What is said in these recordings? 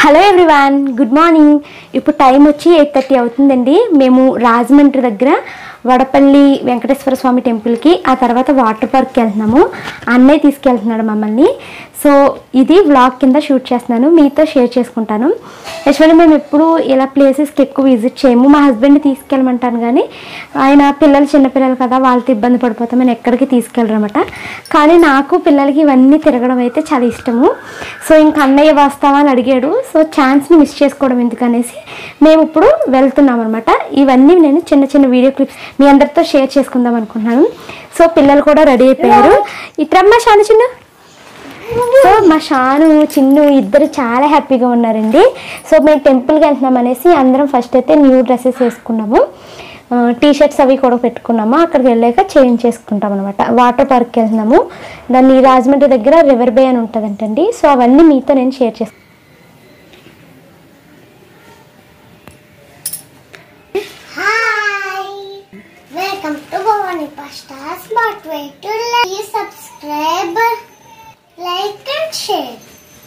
Hello everyone good morning ఇప్పుడు time వచ్చి eight thirty అవుతుందండి మేము రాజమండ్రి దగ్గర వడపల్లి వెంకటేశ్వర స్వామి టెంపుల్కి ఆ తర్వాత వాటర్ పార్క్కి వెళ్తున్నాము అన్నయ్య తీసుకెళ్తున్నాడు మమ్మల్ని సో ఇది వ్లాగ్ కింద షూట్ చేస్తున్నాను మీతో షేర్ చేసుకుంటాను యాక్చువల్లీ మేము ఎప్పుడు ఇలా ప్లేసెస్కి ఎక్కువ విజిట్ చేయము మా హస్బెండ్ని తీసుకెళ్ళమంటాను కానీ ఆయన పిల్లలు చిన్నపిల్లలు కదా వాళ్ళతో ఇబ్బంది పడిపోతామని ఎక్కడికి తీసుకెళ్ళరన్నమాట కానీ నాకు పిల్లలకి ఇవన్నీ తిరగడం అయితే చాలా ఇష్టము సో ఇంకా అన్నయ్య వస్తావా అని అడిగాడు సో ఛాన్స్ని మిస్ చేసుకోవడం ఎందుకనేసి మేము ఇప్పుడు వెళ్తున్నాం అనమాట ఇవన్నీ నేను చిన్న చిన్న వీడియో క్లిప్స్ మీ అందరితో షేర్ చేసుకుందాం అనుకుంటున్నాను సో పిల్లలు కూడా రెడీ అయిపోయారు ఇట్రమ్మా షాను చిన్న సో మా షాను చిన్ను ఇద్దరు చాలా హ్యాపీగా ఉన్నారండి సో మేము టెంపుల్కి వెళ్తున్నాం అనేసి అందరం ఫస్ట్ అయితే న్యూ డ్రెస్సెస్ వేసుకున్నాము టీ షర్ట్స్ అవి కూడా పెట్టుకున్నాము అక్కడికి వెళ్ళాక చేంజ్ చేసుకుంటాం అనమాట వాటర్ పార్క్కి వెళ్తున్నాము దాన్ని రాజమండ్రి దగ్గర రివర్ బే అని ఉంటుందంటండి సో అవన్నీ మీతో నేను షేర్ చేస్తాను Hi! Welcome to Bhavani Pasta Smart Way to Please subscribe, like and share.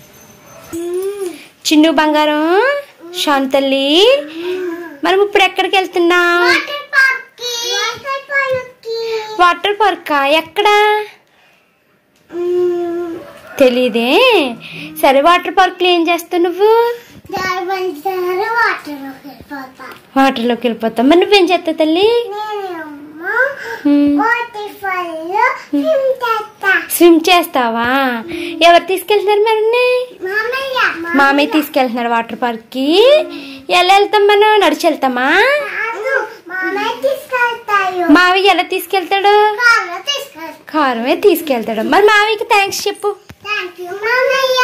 Chinnu బంగారం షాన్ తల్లి మనం ఇప్పుడు ఎక్కడికి వెళ్తున్నాం Water park ki. Water park ki. Water పార్కా ఎక్కడా Hmm. తెలీదే సరే వాటర్ పార్క్లో ఏం చేస్తావు నువ్వు దారిబంచారు వాటర్ వెళ్ళిపోతా వాటర్లోకి వెళ్ళిపోతాం మరి నువ్వేం చేస్తావు తల్లి నేనేమో హ్మ్. వాటర్ ఫాల్ స్విమ్ చేస్తా స్విమ్ చేస్తావా ఎవరు తీసుకెళ్తున్నారు మరి మామయ్య మామయ్య తీసుకెళ్తున్నారు వాటర్ పార్క్కి ఎలా వెళ్తాం మనం నడిచి వెళ్తామా కాదు మామయ్య తీసుకెళ్తారు మావయ్య ఎలా తీసుకెళ్తాడు కారు తీసుకెళ్తా కారమే తీసుకెళ్తాడు మరి మావయ్యకి థ్యాంక్స్ చెప్పు థ్యాంక్ యూ మామయ్య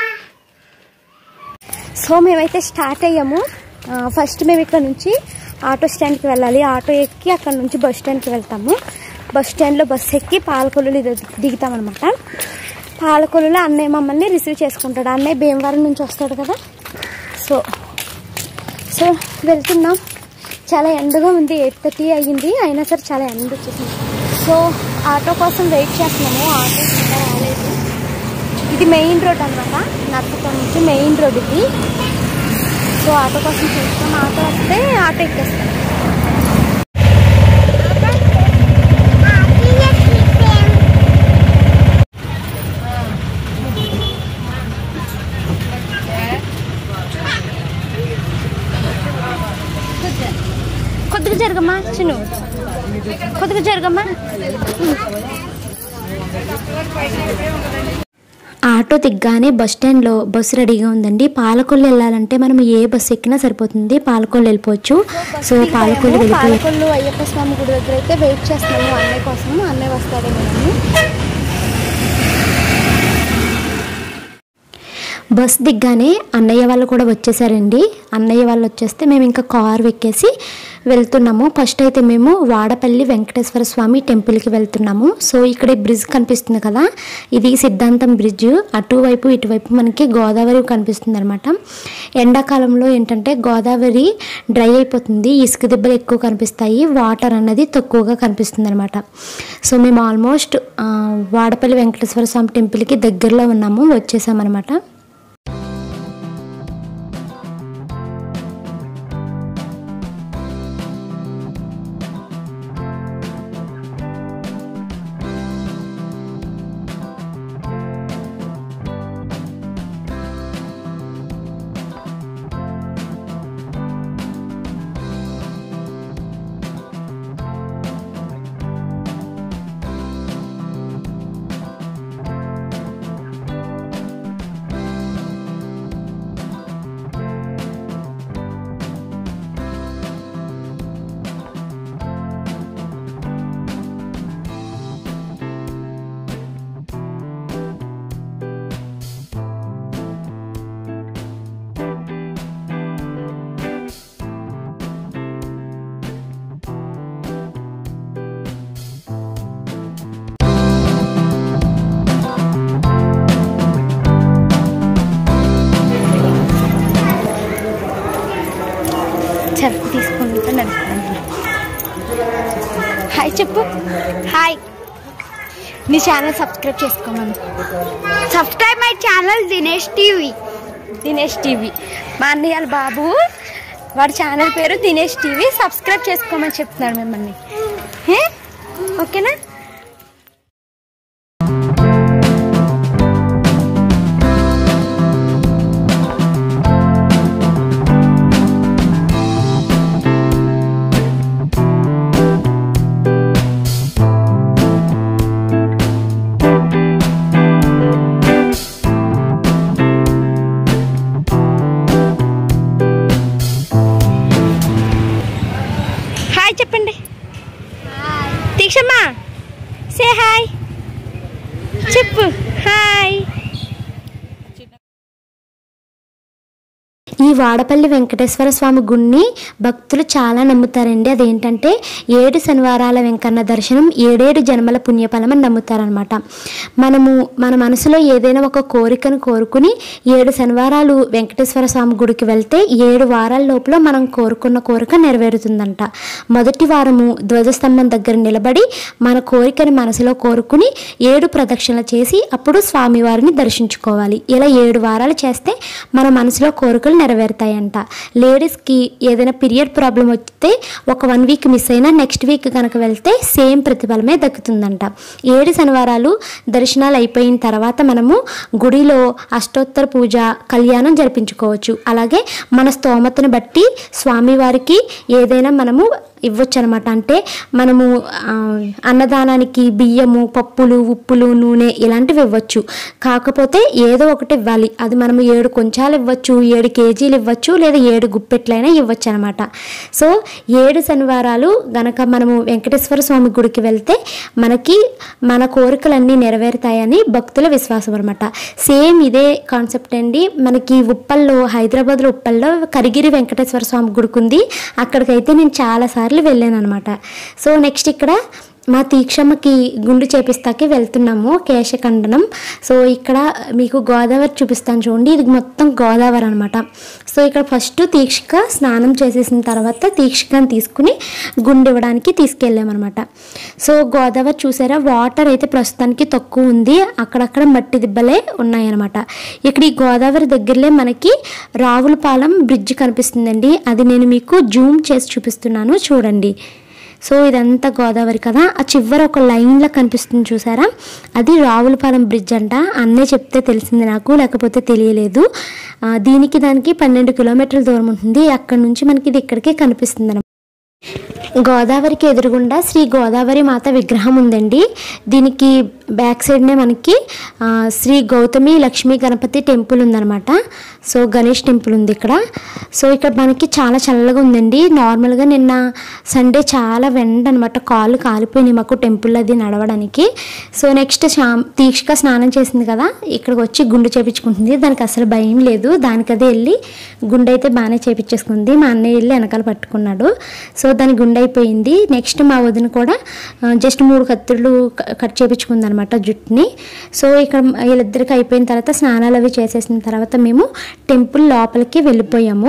సో మేమైతే స్టార్ట్ అయ్యాము ఆ, ఫస్ట్ మేము ఇక్కడ నుంచి ఆటో స్టాండ్కి వెళ్ళాలి ఆటో ఎక్కి అక్కడ నుంచి బస్ స్టాండ్కి వెళ్తాము బస్ స్టాండ్లో బస్సు ఎక్కి పాలకొల్లులో దిగుతామన్నమాట పాలకొల్లులో అన్నయ్య మమ్మల్ని రిసీవ్ చేసుకుంటాడు అన్నయ్య భీమవరం నుంచి వస్తాడు కదా సో సో వెళ్తున్నాం చాలా ఎండగా ఉంది ఎయిట్ థర్టీ అయ్యింది అయినా సరే చాలా ఎండ వచ్చేసింది సో ఆటో కోసం వెయిట్ చేస్తున్నాము ఆటో ఇంకా రాలేదు ఇది మెయిన్ రోడ్ అనమాట నర్సపురం నుంచి మెయిన్ రోడ్ ఇది సో ఆటో కోసం చూస్తాం ఆటో వస్తే ఆటో ఎక్కేస్తాం కొద్దిగా జరగమ్మా చిన్ను కొద్దిగా జరగమ్మా ఆటో దిగ్గానే బస్ స్టాండ్లో బస్సు రెడీగా ఉందండి పాలకొల్లు వెళ్ళాలంటే మనం ఏ బస్సు ఎక్కినా సరిపోతుంది పాలకొల్లు వెళ్ళిపోవచ్చు సో పాలకొల్లు వెళ్ళిపోయి పాలకొల్లు అయ్యప్ప స్వామి గుడి దగ్గర అయితే వెయిట్ చేస్తున్నాము అన్నయ్య కోసం అన్నయ్య వస్తాడేమో బస్ దిగ్గానే అన్నయ్య వాళ్ళు కూడా వచ్చేసారండి అన్నయ్య వాళ్ళు వచ్చేస్తే మేము ఇంకా కార్ ఎక్కేసి వెళ్తున్నాము ఫస్ట్ అయితే మేము వాడపల్లి వెంకటేశ్వర స్వామి టెంపుల్కి వెళ్తున్నాము సో ఇక్కడ ఈ బ్రిడ్జ్ కనిపిస్తుంది కదా ఇది సిద్ధాంతం బ్రిడ్జ్ అటువైపు ఇటువైపు మనకి గోదావరి కనిపిస్తుంది అనమాట ఎండాకాలంలో ఏంటంటే గోదావరి డ్రై అయిపోతుంది ఇసుక దెబ్బలు ఎక్కువ కనిపిస్తాయి వాటర్ అన్నది తక్కువగా కనిపిస్తుంది అనమాట సో మేము ఆల్మోస్ట్ ఆ, వాడపల్లి వెంకటేశ్వర స్వామి టెంపుల్కి దగ్గరలో ఉన్నాము వచ్చేసామన్నమాట చెప్పు తీసుకుంటూ నడుపుతాను హాయ్ చెప్పు హాయ్ నీ ఛానల్ సబ్స్క్రైబ్ చేసుకోమను Subscribe my channel Dinesh TV. Dinesh TV మా అన్నయ్య వాళ్ళ బాబు వాడి ఛానల్ పేరు దినేష్ టీవీ సబ్స్క్రైబ్ చేసుకోమని చెప్తున్నాడు మిమ్మల్ని ఏ? ఓకేనా హాయ్ చెప్పండి దీక్షమ్మా సే హాయ్ చెప్పు హాయ్ ఈ వాడపల్లి వెంకటేశ్వర స్వామి గుడిని భక్తులు చాలా నమ్ముతారండి అదేంటంటే ఏడు శనివారాల వెంకన్న దర్శనం ఏడేడు జన్మల పుణ్యఫలం అని నమ్ముతారనమాట మనము మన మనసులో ఏదైనా ఒక కోరికను కోరుకుని ఏడు శనివారాలు వెంకటేశ్వర స్వామి గుడికి వెళ్తే ఏడు వారాల లోపల మనం కోరుకున్న కోరిక నెరవేరుతుందంట మొదటి వారము ధ్వజస్తంభం దగ్గర నిలబడి మన కోరికని మనసులో కోరుకుని ఏడు ప్రదక్షిణలు చేసి అప్పుడు స్వామివారిని దర్శించుకోవాలి ఇలా ఏడు వారాలు చేస్తే మన మనసులో కోరికలు నెరవేరుతాయంట లేడీస్కి ఏదైనా పీరియడ్ ప్రాబ్లం వస్తే ఒక వన్ వీక్ మిస్ అయినా నెక్స్ట్ వీక్ కనుక వెళ్తే సేమ్ ప్రతిఫలమే దక్కుతుందంట ఏడు శనివారాలు దర్శనాలు అయిపోయిన తర్వాత మనము గుడిలో అష్టోత్తర పూజ కళ్యాణం జరిపించుకోవచ్చు అలాగే మన స్తోమతను బట్టి స్వామివారికి ఏదైనా మనము ఇవ్వచ్చు అనమాట అంటే మనము ఆ, అన్నదానానికి బియ్యము పప్పులు ఉప్పులు నూనె ఇలాంటివి ఇవ్వచ్చు కాకపోతే ఏదో ఒకటి ఇవ్వాలి అది మనము ఏడు కొంచాలు ఇవ్వచ్చు ఏడు కేజీలు ఇవ్వచ్చు లేదా ఏడు గుప్పెట్లైనా ఇవ్వచ్చు అనమాట సో ఏడు శనివారాలు గనక మనము వెంకటేశ్వర స్వామి గుడికి వెళ్తే మనకి మన కోరికలన్నీ నెరవేరుతాయని భక్తుల విశ్వాసం అనమాట సేమ్ ఇదే కాన్సెప్ట్ అండి మనకి ఉప్పల్లో హైదరాబాద్లో ఉప్పల్లో కరిగిరి వెంకటేశ్వర స్వామి గుడికి ఉంది అక్కడికైతే నేను చాలాసార్లు వెళ్ళాను అనమాట సో నెక్స్ట్ ఇక్కడ మా తీక్షమ్మకి గుండు చేపిస్తాకి వెళ్తున్నాము కేశఖండనం సో ఇక్కడ మీకు గోదావరి చూపిస్తాను చూడండి ఇది మొత్తం గోదావరి అనమాట సో ఇక్కడ ఫస్ట్ తీక్షిక స్నానం చేసేసిన తర్వాత తీక్షికని తీసుకుని గుండు ఇవ్వడానికి తీసుకెళ్ళామన్నమాట సో గోదావరి చూసారా వాటర్ అయితే ప్రస్తుతానికి తక్కువ ఉంది అక్కడక్కడ మట్టి దిబ్బలే ఉన్నాయన్నమాట ఇక్కడ ఈ గోదావరి దగ్గరలే మనకి రావులపాలెం బ్రిడ్జ్ కనిపిస్తుందండి అది నేను మీకు జూమ్ చేసి చూపిస్తున్నాను చూడండి సో ఇదంతా గోదావరి కదా ఆ చివర ఒక లైన్లో కనిపిస్తుంది చూసారా అది రావులపాలెం బ్రిడ్జ్ అంట అన్నే చెప్తే తెలిసింది నాకు లేకపోతే తెలియలేదు ఆ, దీనికి దానికి పన్నెండు కిలోమీటర్ల దూరం ఉంటుంది అక్కడ నుంచి మనకి ఇది ఇక్కడికే కనిపిస్తుంది గోదావరికి ఎదురుగుండా శ్రీ గోదావరి మాత విగ్రహం ఉందండి దీనికి బ్యాక్ సైడ్నే మనకి ఆ, శ్రీ గౌతమి లక్ష్మీ గణపతి టెంపుల్ ఉందన్నమాట సో గణేష్ టెంపుల్ ఉంది ఇక్కడ సో ఇక్కడ మనకి చాలా చల్లగా ఉందండి నార్మల్గా నిన్న సండే చాలా వెండ అనమాట కాళ్ళు కాలిపోయినాయి మాకు టెంపుల్ అది నడవడానికి సో నెక్స్ట్ శా తీక్షక స్నానం చేసింది కదా ఇక్కడికి వచ్చి గుండు చేపించుకుంటుంది దానికి అసలు భయం లేదు దానికదే వెళ్ళి గుండె అయితే బాగానే చేపించేసుకుంది మా అన్నయ్య వెళ్ళి వెనకాల పట్టుకున్నాడు సో దాని గుండె అయిపోయింది నెక్స్ట్ మా వదిన కూడా జస్ట్ మూడు కత్తులు క- కట్ చేపించుకుంది అనమాట జుట్టుని సో ఇక్కడ వీళ్ళిద్దరికి అయిపోయిన తర్వాత స్నానాలు అవి చేసేసిన తర్వాత మేము టెంపుల్ లోపలికి వెళ్ళిపోయాము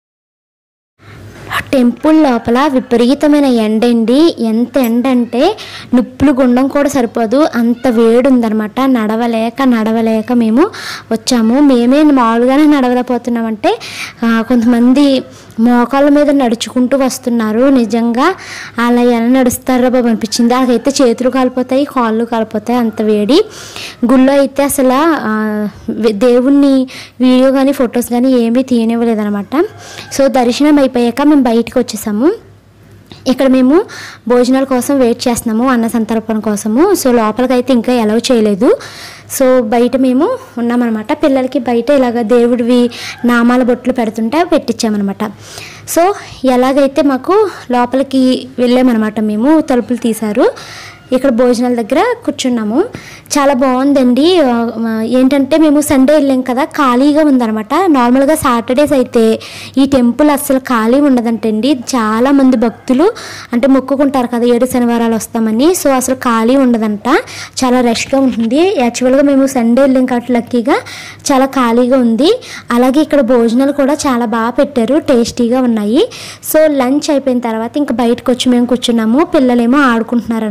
టెంపుల్ లోపల విపరీతమైన ఎండ అండి ఎంత ఎండ అంటే నిప్పులు గుండం కూడా సరిపోదు అంత వేడి ఉందనమాట నడవలేక నడవలేక మేము వచ్చాము మేమే మామూలుగానే నడవలేకపోతున్నామంటే ఆ, కొంతమంది మోకాళ్ళ మీద నడుచుకుంటూ వస్తున్నారు నిజంగా అలా ఎలా నడుస్తారో బాబు అనిపించింది వాళ్ళకైతే చేతులు కాలిపోతాయి కాళ్ళు కాలిపోతాయి అంత వేడి గుళ్ళో అయితే అసలు ఆ, వి- దేవుణ్ణి వీడియో కానీ ఫొటోస్ కానీ ఏమీ తీయనివ్వలేదన్నమాట సో దర్శనం అయిపోయాక మేము బయటకు వచ్చేసాము ఇక్కడ మేము భోజనాల కోసం వెయిట్ చేస్తున్నాము అన్న సంతర్పణ కోసము సో లోపలికి అయితే ఇంకా అలౌ చేయలేదు సో బయట మేము ఉన్నామన్నమాట పిల్లలకి బయట ఇలాగ దేవుడివి నామాల బొట్లు పెడుతుంటే అవి పెట్టించామన్నమాట సో ఎలాగైతే మాకు లోపలికి వెళ్ళామన్నమాట మేము తలుపులు తీశారు ఇక్కడ భోజనాల దగ్గర కూర్చున్నాము చాలా బాగుందండి ఆ, ఆ, ఏంటంటే మేము సండే వెళ్ళాం కదా ఖాళీగా ఉందన్నమాట నార్మల్గా సాటర్డేస్ అయితే ఈ టెంపుల్ అస్సలు ఖాళీ ఉండదంటండి చాలా మంది భక్తులు అంటే మొక్కుకుంటారు కదా ఏడు శనివారాలు వస్తామని సో అసలు ఖాళీ ఉండదంట చాలా రష్గా ఉంటుంది యాక్చువల్గా మేము సండే వెళ్ళాం కాబట్టి లక్కీగా చాలా ఖాళీగా ఉంది అలాగే ఇక్కడ భోజనాలు కూడా చాలా బాగా పెట్టారు టేస్టీగా ఉన్నాయి సో లంచ్ అయిపోయిన తర్వాత ఇంకా బయటకు వచ్చి మేము కూర్చున్నాము పిల్లలేమో ఆడుకుంటున్నారు అనమాట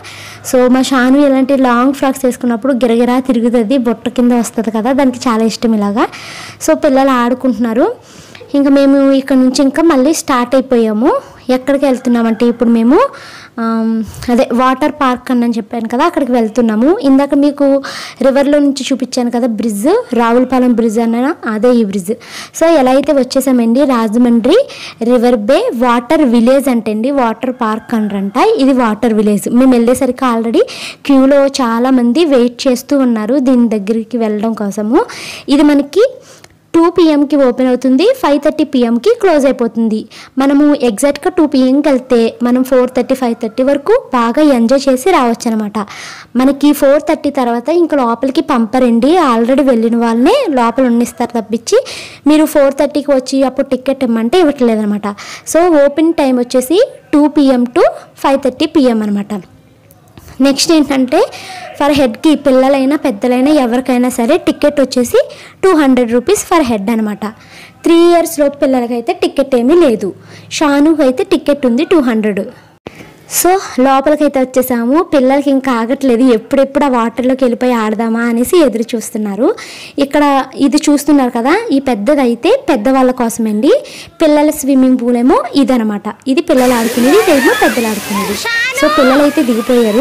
సో మా షాను ఇలాంటి లాంగ్ ఫ్రాక్స్ వేసుకున్నప్పుడు గిరగిరా తిరుగుతుంది బొట్ట కింద వస్తుంది కదా దానికి చాలా ఇష్టం ఇలాగా సో పిల్లలు ఆడుకుంటున్నారు ఇంకా మేము ఇక్కడ నుంచి ఇంకా మళ్ళీ స్టార్ట్ అయిపోయాము ఎక్కడికి వెళ్తున్నామంటే ఇప్పుడు మేము ఆమ్, అదే వాటర్ పార్క్ అని చెప్పాను కదా అక్కడికి వెళ్తున్నాము ఇందాక మీకు రివర్లో నుంచి చూపించాను కదా బ్రిడ్జ్ రావులపాలెం బ్రిడ్జ్ అన్న అదే ఈ బ్రిడ్జ్ సో ఎలా అయితే వచ్చేసామండి Rajahmundry river bay water village అంటండి వాటర్ పార్క్ అనరంట ఇది వాటర్ విలేజ్ మేము వెళ్ళేసరికి ఆల్రెడీ క్యూలో చాలామంది వెయిట్ చేస్తూ ఉన్నారు దీని దగ్గరికి వెళ్ళడం కోసము ఇది మనకి టూ పిఎంకి ఓపెన్ అవుతుంది ఫైవ్ థర్టీ పిఎంకి క్లోజ్ అయిపోతుంది మనము ఎగ్జాక్ట్గా టూ పిఎంకి వెళ్తే మనం ఫోర్ థర్టీ ఫైవ్ థర్టీ వరకు బాగా ఎంజాయ్ చేసి రావచ్చు అనమాట మనకి ఫోర్ థర్టీ తర్వాత ఇంకా లోపలికి పంపరండి ఆల్రెడీ వెళ్ళిన వాళ్ళనే లోపల ఉండిస్తారు తప్పించి మీరు ఫోర్ థర్టీకి వచ్చి అప్పుడు టికెట్ ఇమ్మంటే ఇవ్వట్లేదు అనమాట సో ఓపెన్ టైం వచ్చేసి two PM to five thirty PM అనమాట నెక్స్ట్ ఏంటంటే ఫర్ హెడ్కి పిల్లలైనా పెద్దలైనా ఎవరికైనా సరే టికెట్ వచ్చేసి two hundred rupees for head అనమాట త్రీ ఇయర్స్ లోపు పిల్లలకైతే టికెట్ ఏమీ లేదు షానుకి అయితే టికెట్ ఉంది టూ హండ్రెడ్ సో లోపలికైతే వచ్చేసాము పిల్లలకి ఇంకా ఆగట్లేదు ఎప్పుడెప్పుడు ఆ వాటర్లోకి వెళ్ళిపోయి ఆడదామా అనేసి ఎదురు చూస్తున్నారు ఇక్కడ ఇది చూస్తున్నారు కదా ఈ పెద్దది అయితే పెద్దవాళ్ళ కోసమండి పిల్లల స్విమ్మింగ్ పూల్ ఏమో ఇదనమాట ఇది పిల్లలు ఆడుకునేది ఇదేమో పెద్దలు ఆడుకునేది సో పిల్లలు అయితే దిగిపోయారు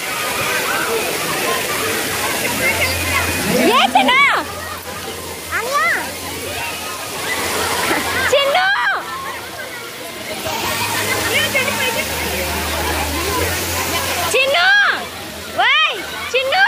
చిన్ను ఓయ్ చిన్ను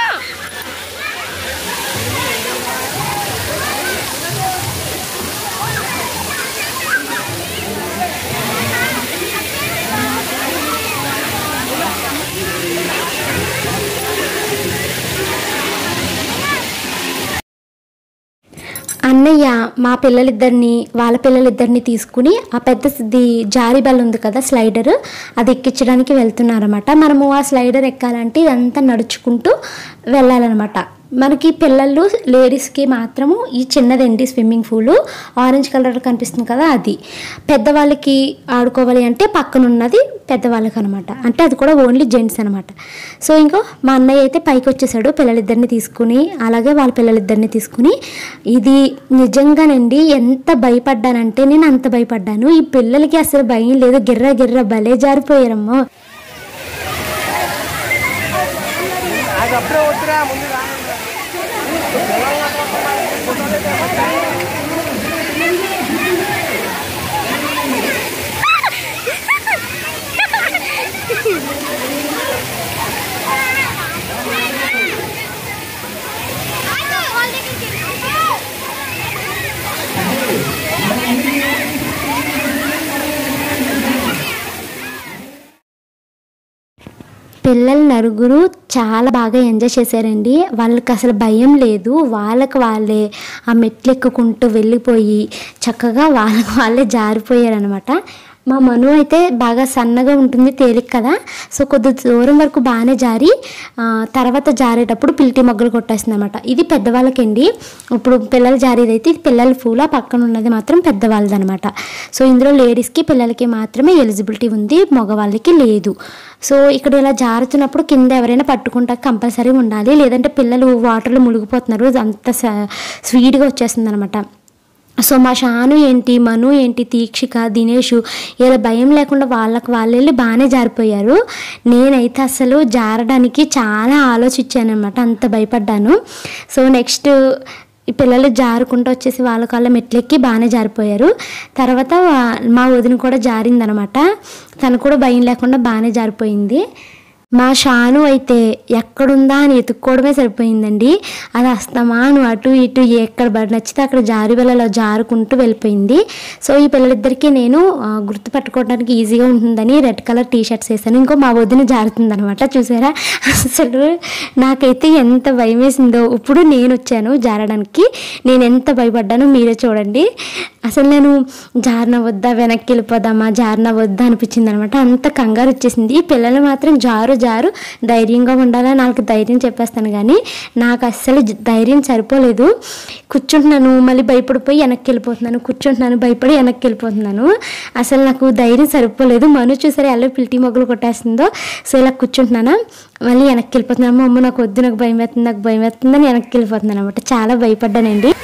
అన్నయ్య మా పిల్లలిద్దరిని వాళ్ళ పిల్లలిద్దరిని తీసుకుని ఆ పెద్దది జారీ బల్ ఉంది కదా స్లైడర్ అది ఎక్కించడానికి వెళ్తున్నారన్నమాట మనము ఆ స్లైడర్ ఎక్కాలంటే ఇదంతా నడుచుకుంటూ వెళ్ళాలన్నమాట మనకి పిల్లలు లేడీస్కి మాత్రము ఈ చిన్నదండి స్విమ్మింగ్ పూల్ ఆరెంజ్ కలర్ కనిపిస్తుంది కదా అది పెద్దవాళ్ళకి ఆడుకోవాలి అంటే పక్కన ఉన్నది పెద్దవాళ్ళకి అనమాట అంటే అది కూడా ఓన్లీ జెంట్స్ అనమాట సో ఇంకా మా అన్నయ్య అయితే పైకి వచ్చేసాడు పిల్లలిద్దరిని తీసుకుని అలాగే వాళ్ళ పిల్లలిద్దరిని తీసుకుని ఇది నిజంగానండి ఎంత భయపడ్డానంటే నేను అంత భయపడ్డాను ఈ పిల్లలకి అసలు భయం లేదు గిర్ర గిర్ర భలే జారిపోయారమ్మో పిల్లలు నలుగురు చాలా బాగా ఎంజాయ్ చేశారండి వాళ్ళకి అసలు భయం లేదు వాళ్ళకి వాళ్ళే ఆ మెట్లు ఎక్కుకుంటూ వెళ్ళిపోయి చక్కగా వాళ్ళకి వాళ్ళే జారిపోయారనమాట మా మను అయితే బాగా సన్నగా ఉంటుంది తేలిక కదా సో కొద్ది దూరం వరకు బాగానే జారి ఆ, తర్వాత జారేటప్పుడు పిల్టి మొగ్గలు కొట్టేస్తుంది అనమాట ఇది పెద్దవాళ్ళకండి ఇప్పుడు పిల్లలు జారేది అయితే ఇది పిల్లల పూల పక్కన ఉన్నది మాత్రం పెద్దవాళ్ళది అనమాట సో ఇందులో లేడీస్కి పిల్లలకి మాత్రమే ఎలిజిబిలిటీ ఉంది మగవాళ్ళకి లేదు సో ఇక్కడ ఇలా జారుతున్నప్పుడు కింద ఎవరైనా పట్టుకుంటా కంపల్సరీ ఉండాలి లేదంటే పిల్లలు వాటర్లో మునిగిపోతున్నారు అంత స్వీట్గా వచ్చేస్తుంది అనమాట సో మా షాను ఏంటి మను ఏంటి తీక్షిక దినేష్ ఇలా భయం లేకుండా వాళ్ళకి వాళ్ళు వెళ్ళి బాగానే జారిపోయారు నేనైతే అసలు జారడానికి చాలా ఆలోచించాను అనమాట అంత భయపడ్డాను సో నెక్స్ట్ ఈ పిల్లలు జారుకుంటూ వచ్చేసి వాళ్ళ కాళ్ళ మెట్లెక్కి బాగానే జారిపోయారు తర్వాత వా- మా వదిన కూడా జారిందనమాట తను కూడా భయం లేకుండా బాగానే జారిపోయింది మా షాను అయితే ఎక్కడుందా అని ఎత్తుక్కోవడమే సరిపోయిందండి అది అస్తమాను అటు ఇటు ఎక్కడ బడి నచ్చితే అక్కడ జారి వెళ్ళలో జారుకుంటూ వెళ్ళిపోయింది సో ఈ పిల్లలిద్దరికీ నేను ఆ, గుర్తుపట్టుకోవడానికి ఈజీగా ఉంటుందని రెడ్ కలర్ టీ షర్ట్స్ వేసాను ఇంకో మా వదిన జారుతుంది అనమాట చూసారా అసలు నాకైతే ఎంత భయం వేసిందో ఇప్పుడు నేను వచ్చాను జారడానికి నేను ఎంత భయపడ్డానో మీరే చూడండి అసలు నేను జారిన వద్దా వెనక్కి వెళ్ళిపోదామా జారిన వద్దా అనిపించింది అనమాట అంత కంగారు వచ్చేసింది పిల్లలు మాత్రం జారు జారు ధైర్యంగా ఉండాలని నాకు ధైర్యం చెప్పేస్తాను కానీ నాకు అస్సలు జ- ధైర్యం సరిపోలేదు కూర్చుంటున్నాను మళ్ళీ భయపడిపోయి వెనక్కి వెళ్ళిపోతున్నాను కూర్చుంటున్నాను భయపడి వెనక్కి వెళ్ళిపోతున్నాను అసలు నాకు ధైర్యం సరిపోలేదు మను చూసారు ఎలా పిల్టి మొగ్గులు కొట్టేస్తుందో సో ఇలా కూర్చుంటున్నాను మళ్ళీ వెనక్కి వెళ్ళిపోతున్నాను మా అమ్మ నాకు వద్దు నాకు భయం వేస్తుంది నాకు భయం వేస్తుందని వెనక్కి వెళ్ళిపోతున్నాను అనమాట చాలా భయపడ్డానండి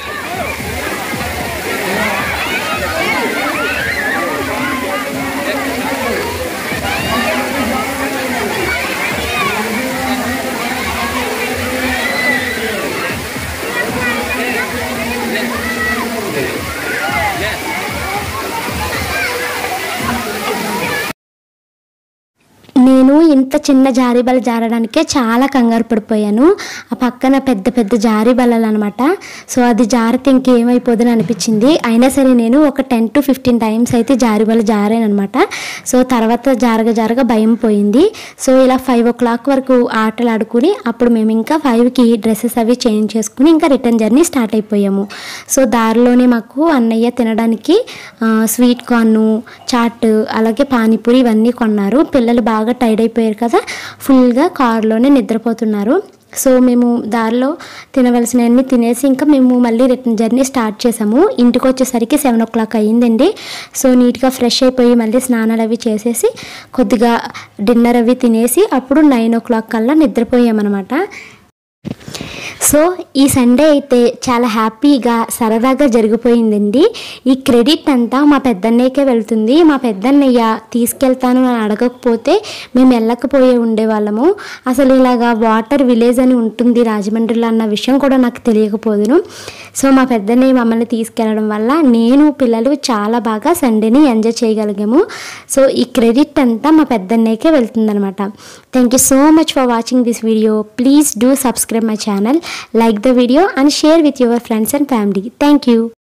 నేను ఇంత చిన్న జారీ బల్ల జారడానికే చాలా కంగారు పడిపోయాను ఆ పక్కన పెద్ద పెద్ద జారీ బల్లలు అనమాట సో అది జారితే ఇంకేమైపోదని అనిపించింది అయినా సరే నేను ఒక టెన్ టు ఫిఫ్టీన్ టైమ్స్ అయితే జారీ బల్ల జారాను అనమాట సో తర్వాత జారగ జారగ భయం పోయింది సో ఇలా ఫైవ్ ఓ క్లాక్ వరకు ఆటలు ఆడుకుని అప్పుడు మేము ఇంకా ఫైవ్కి డ్రెస్సెస్ అవి చేంజ్ చేసుకుని ఇంకా రిటర్న్ జర్నీ స్టార్ట్ అయిపోయాము సో దారిలోనే మాకు అన్నయ్య తినడానికి ఆ, స్వీట్ కార్ను చాట్ అలాగే పానీపూరి ఇవన్నీ కొన్నారు పిల్లలు బాగా టైర్డ్ అయిపోయారు కదా ఫుల్గా కారులోనే నిద్రపోతున్నారు సో మేము దారిలో తినవలసినవన్నీ తినేసి ఇంకా మేము మళ్ళీ రిటర్న్ జర్నీ స్టార్ట్ చేసాము ఇంటికి వచ్చేసరికి సెవెన్ ఓ క్లాక్ అయ్యిందండి సో నీట్గా ఫ్రెష్ అయిపోయి మళ్ళీ స్నానాలు అవి చేసేసి కొద్దిగా డిన్నర్ అవి తినేసి అప్పుడు నైన్ ఓ క్లాక్ కల్లా నిద్రపోయామన్నమాట సో ఈ సండే అయితే చాలా హ్యాపీగా సరదాగా జరిగిపోయిందండి ఈ క్రెడిట్ అంతా మా పెద్దన్నయ్యకే వెళ్తుంది మా పెద్దన్నయ్య తీసుకెళ్తాను అని అడగకపోతే మేము వెళ్ళకపోయే ఉండేవాళ్ళము అసలు ఇలాగా వాటర్ విలేజ్ అని ఉంటుంది రాజమండ్రిలో అన్న విషయం కూడా నాకు తెలియకపోదును సో మా పెద్దన్నయ్య మమ్మల్ని తీసుకెళ్ళడం వల్ల నేను పిల్లలు చాలా బాగా సండేని ఎంజాయ్ చేయగలిగాము సో ఈ క్రెడిట్ అంతా మా పెద్దన్నయ్యకే వెళ్తుందనమాట thank you so much for watching this video please do subscribe my channel like the video and share with your friends and family. Thank you.